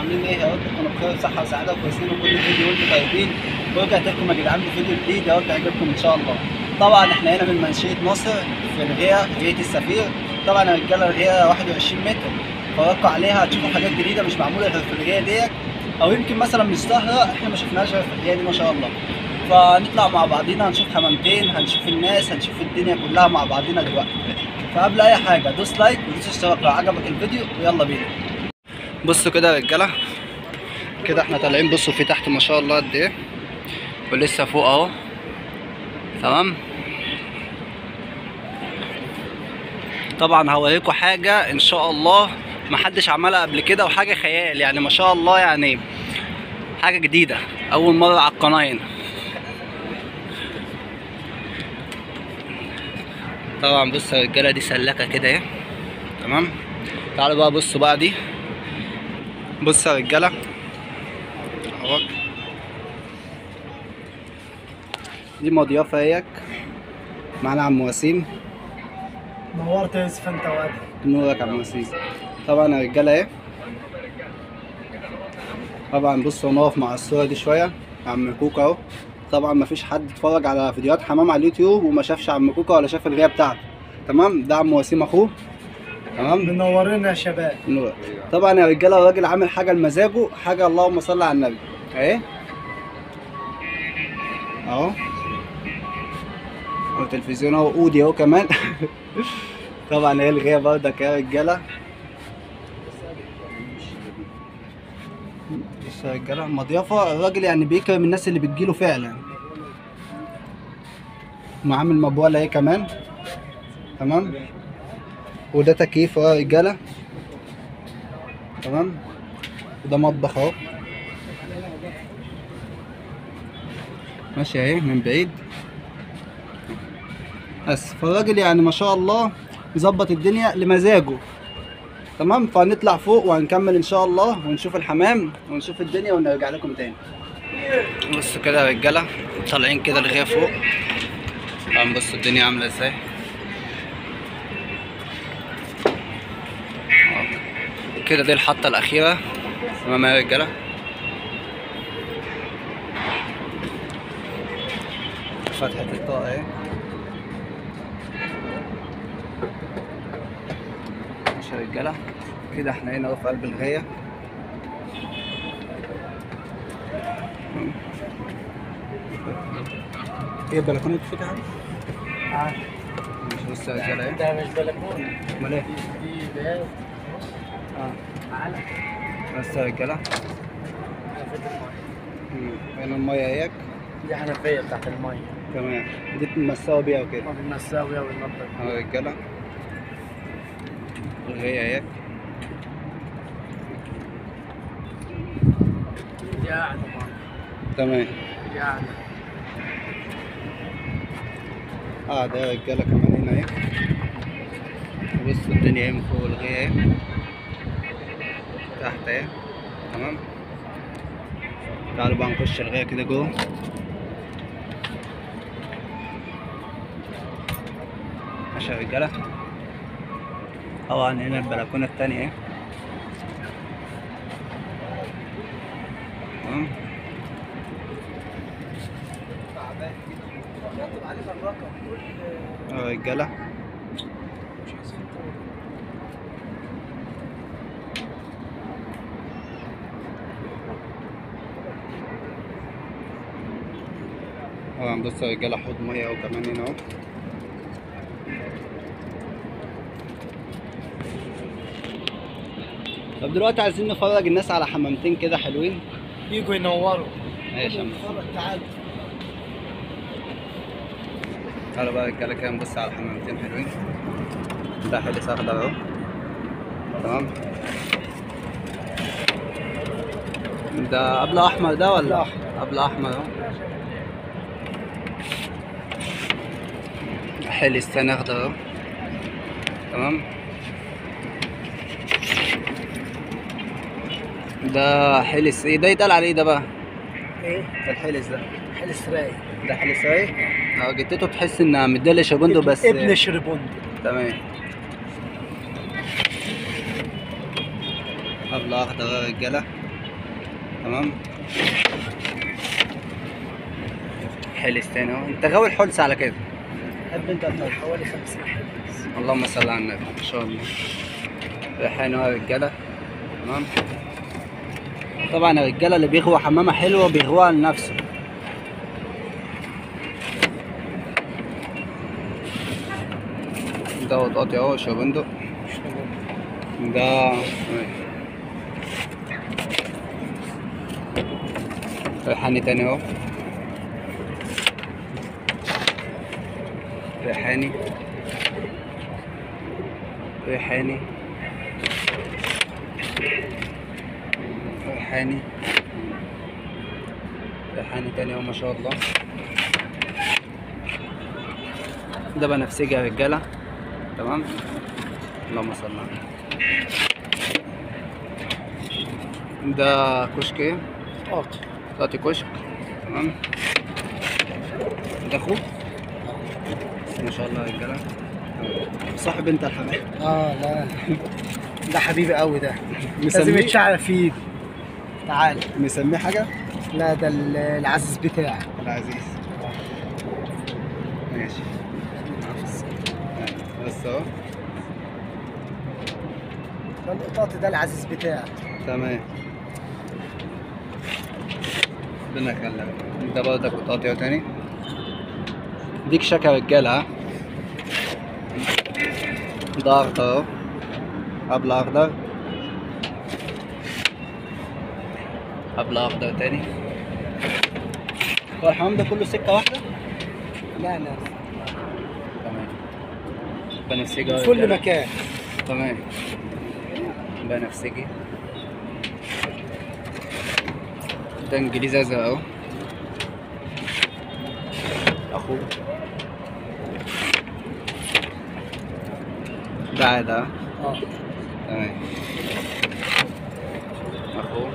عاملين ايه يا رب تكونوا بخير وصحه وسعاده وكويسين وكل فيديو وانتم طيبين ورجعت لكم يا جدعان بفيديو جديد يا رب يعجبكم ان شاء الله طبعا احنا هنا من منشيه مصر في الغية غية السفير طبعا يا رجاله الغية 21 متر فرجعوا عليها هتشوفوا حاجات جديده مش معموله غير في الغية ديت او يمكن مثلا مش سهره احنا ما شفناهاش غير في الغية دي ما شاء الله فنطلع مع بعضينا هنشوف حمامتين هنشوف الناس هنشوف الدنيا كلها مع بعضينا دلوقتي فقبل اي حاجه دوس لايك ودوس اشتراك لو عجبك الفيديو ويلا بينا بصوا كده يا رجاله كده احنا طالعين بصوا في تحت ما شاء الله قد ايه ولسه فوق اهو تمام طبعا هوريكم حاجه ان شاء الله محدش عملها قبل كده وحاجه خيال يعني ما شاء الله يعني حاجه جديده اول مره على القناه هنا طبعا بص يا رجاله دي سلكه كده اهي تمام تعالوا بقى بصوا بقى دي بص يا رجاله اهو دي مضيافه اهيك معانا عم وسيم نورت يا يوسف انت وادي نورك يا عم وسيم طبعا يا رجاله اهي طبعا بصوا نقف مع الصوره دي شويه عم كوكا اهو طبعا مفيش حد اتفرج على فيديوهات حمام على اليوتيوب وما شافش عم كوكا ولا شاف الغيه بتاعته تمام ده عم وسيم اخوه تمام منورين يا شباب نور طبعا يا رجاله الراجل عامل حاجه لمزاجه حاجه اللهم صل على النبي اهي اهو والتلفزيون اهو اودي اهو كمان طبعا هي الغيه برضك يا رجاله بص يا رجاله مضيافه الراجل يعني بيكرم الناس اللي بتجيله فعلا وعامل مبوله اهي كمان تمام وده تكييف اهو يا رجاله تمام وده مطبخ اهو ماشي اهي من بعيد بس فالراجل يعني ما شاء الله مظبط الدنيا لمزاجه تمام فهنطلع فوق وهنكمل ان شاء الله ونشوف الحمام ونشوف الدنيا ونرجع لكم تاني بصوا كده يا رجاله طالعين كده الغيه فوق طبعا بصوا الدنيا عامله ازاي كده دي الحطة الأخيرة تمام يا رجالة فتحة الطاقة اهي ماشي يا رجالة كده احنا هنا اهو في قلب الغاية ايه البلكونة بتفتح ماشي بص يا رجالة اهي ده مش بلكونه امال ايه؟ دي باب اه تعالى بس يا رجالة حنفية المية مم. هنا المية اهيك دي حنفية بتاعت المية تمام دي بنمسحوا بيها وكده ما بنساويها وننضف اهو يا رجالة الغاية اهيك دي قاعدة بقى تمام دي قاعدة قاعدة يا رجالة كمان هنا اهي بصوا الدنيا اهي من فوق الغاية اهي تحت اهي تمام تعالوا بقى نخش الغاية كده جوه ماشي يا رجالة طبعا هنا البلكونة التانية اهي تمام اه يا رجالة طبعا بصوا يا رجالة حوض مية اهو كمان هنا اهو طب دلوقتي عايزين نفرج الناس على حمامتين كده حلوين يجوا ينوروا ماشي يا عم. تعالوا تعالوا بقى رجالة كده نبص على حمامتين حلوين ده حلس اخضر اهو تمام ده قبل احمر ده ولا قبل قبل احمر اهو حلس تاني اخضر اهو تمام ده حلس ايه ده يتقال عليه ده بقى ايه ده الحلس ده حلس رايق ده حلس اهي اه جتته تحس انها مديله شابوندو ابن- بس ابن شربوند تمام ابله اخضر يا رجاله تمام حلس تاني اهو انت غاوي الحلس على كده حب انت حوالي 50 حلس اللهم صل على النبي ما شاء الله ريحان اهو يا رجاله تمام طبعا يا رجاله اللي بيغوى حمامه حلوه بيغوها لنفسه ده وطاطي اهو شابندق ده ريحاني تاني اهو ريحاني ريحاني ريحاني ريحاني تاني اهو ما شاء الله ده بنفسجي يا رجاله تمام اللهم صل على النبي. ده كشك ايه اوكي تعطي كشك تمام ده اخوه ما شاء الله يا رجاله تمام. صاحب انت الحمام اه لا ده حبيبي قوي ده لازم مسميه يتشعر في ايدي تعال مسميه حاجه لا ده ال- العزيز بتاعي العزيز ماشي بس اهو ده القطاط ده العزيز بتاعي تمام ربنا يخليك ده برضك قطاطي اهو تاني ديك شكا رجاله ها ده اخضر اهو قبل اخضر قبل اخضر تاني هو الحمام ده كله سكه واحده لا لا تمام بنفسجي اهو في كل رجالة. مكان تمام بنفسجي ده انجليزي ازرق اهو اخوه ده عادي اه اه تمام اخوه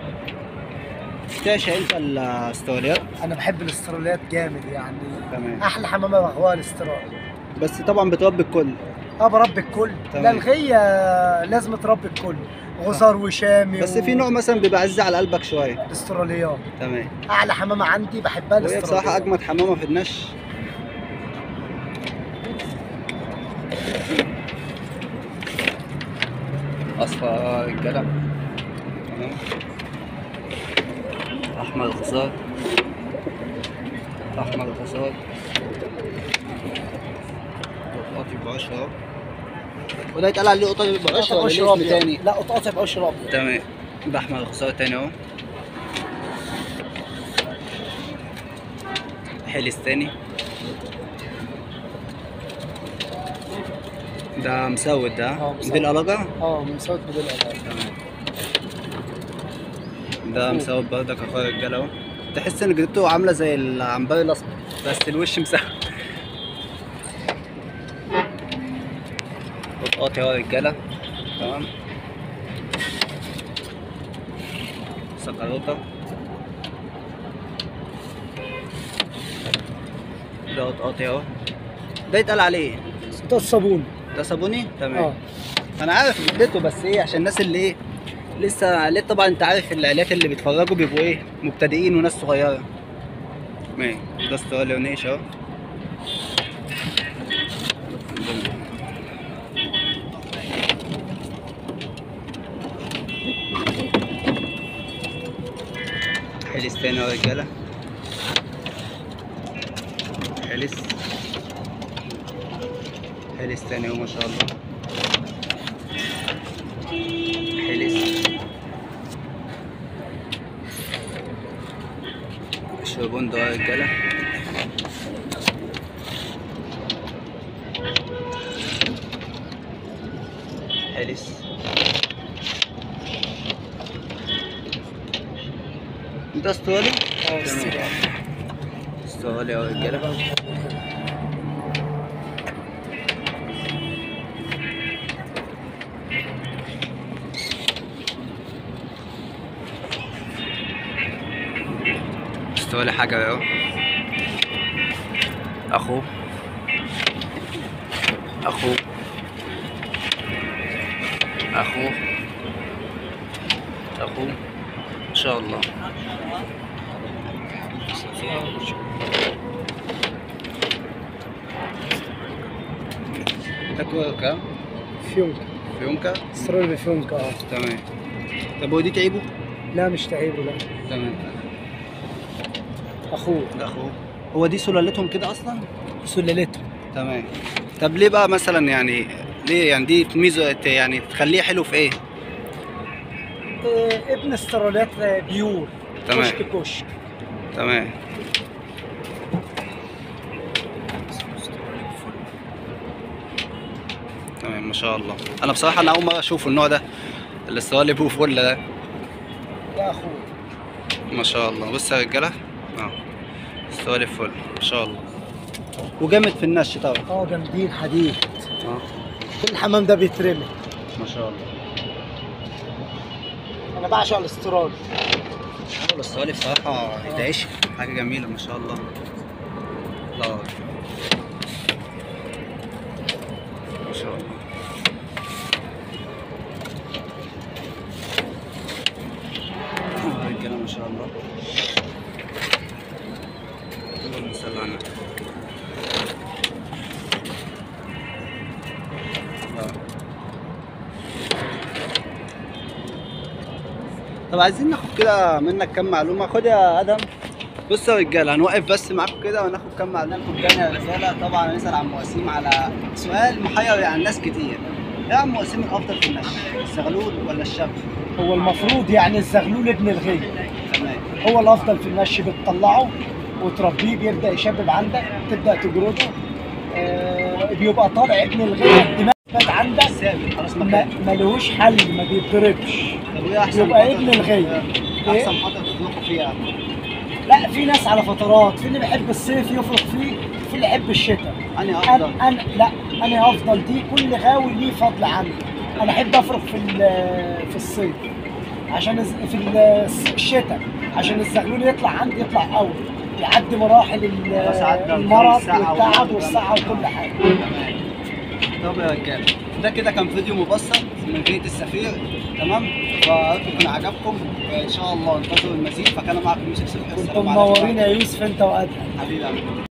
تعشق انت الاستراليات انا بحب الاستراليات جامد يعني تمام احلى حمامه بغواها الاسترالي بس طبعا بتربي الكل اه بربي الكل تمام. لا الغيه لازم تربي الكل غزار وشامي بس في نوع مثلا بيبقى عزيز على قلبك شويه الاستراليات تمام اعلى حمامه عندي بحبها وهي الاستراليات بصراحه اجمد حمامه في النش اصفر آه، رجاله تمام احمر غزار احمر غزار قطاطي بعشرة اهو وده يتقال عليه قطاطي بعشرة ولا ليه قطاطي اسم تاني؟ لا قطاطي بعشر ابيض تمام ده احمر غزار تاني اهو حلس تاني ده مسود ده اه، مسود. دي القلقة اه من صوت بدل الألعاب. تمام ده مسود برضك اخويا الرجالة اهو تحس ان جدته عاملة زي العنبر الاسمر بس الوش مسود قطقاطي اهو يا رجالة تمام سكروطة ده قطقاطي اهو ده يتقال عليه ايه؟ ده الصابون ده صابوني تمام اه انا عارف جدته بس ايه عشان الناس اللي ايه لسه ليه طبعا انت عارف العائلات اللي بيتفرجوا بيبقوا ايه مبتدئين وناس صغيره ماشي ده استرالي ونيش اهو حلس تاني يا رجاله حلس حلس تاني اهو ما شاء الله حلس شربون ده يا رجاله حلس ده استرالي اه السريع. استرالي يا رجاله استرالي حاجه اهو اخوه اخوه اخوه اخوه شاء الله تاكل كام؟ فيونكا فيونكا؟ استرالي بفيونكا اه تمام طب هو دي تعيبه؟ لا مش تعيبه لا تمام اخوه ده اخوه هو دي سلالتهم كده اصلا؟ سلالته تمام طب ليه بقى مثلا يعني ليه يعني دي ميزه يعني تخليه حلو في ايه؟ إيه ابن استراليات بيور تمام. كشك كشك تمام تمام ما شاء الله انا بصراحه انا اول مره اشوف النوع ده الاستوالي بو فل ده ده اخوه ما شاء الله بص يا رجاله اه استوالي فل ما شاء الله وجامد في النش طبعا اه جامدين حديد اه كل الحمام ده بيترمي ما شاء الله انا بعشق الاسترالي حلو الاستوالي بصراحه يتعيش حاجه جميله ما شاء الله الله أكبر. ما شاء الله آه، رجاله ما شاء الله اللهم صل على النبي آه. طب عايزين ناخد كده منك كام معلومه خد يا ادم بص يا رجاله هنوقف بس معاكم كده وناخد كام معلومه كام يا رجاله طبعا هنسال عن وسيم على سؤال محير يعني ناس كتير ايه عم وسيم الافضل في النشء الزغلول ولا الشاب هو المفروض يعني الزغلول ابن الغي تمام هو الافضل في المشي بتطلعه وتربيه بيبدا يشبب عندك تبدا تجرده آه بيبقى طالع ابن الغي الدماغ بات عندك ثابت خلاص ما مكان ملهوش حل ما بيتضربش طب وايه احسن يبقى محطة ابن الغي. احسن إيه؟ محطه تطلقوا فيها لا في ناس على فترات في اللي بيحب الصيف يفرق فيه في اللي يحب الشتاء انهي انا افضل انا لا انا افضل دي كل غاوي ليه فضل عني انا احب افرق في ال- في الصيف عشان الز- في ال- الشتاء عشان الزغلول يطلع عندي يطلع اول يعدي مراحل ال- خلاص عدى المرض الساعة والتعب والمرض. والساعه وكل حاجه تمام طب يا رجاله ده كده كان فيديو مبسط من بيت السفير تمام فأرجو يكون عجبكم وان شاء الله انتظروا المزيد فكان معكم يوسف صبحي كنتم والسلام عليكم منورين يا يوسف انت وادهم حبيبي يا عم.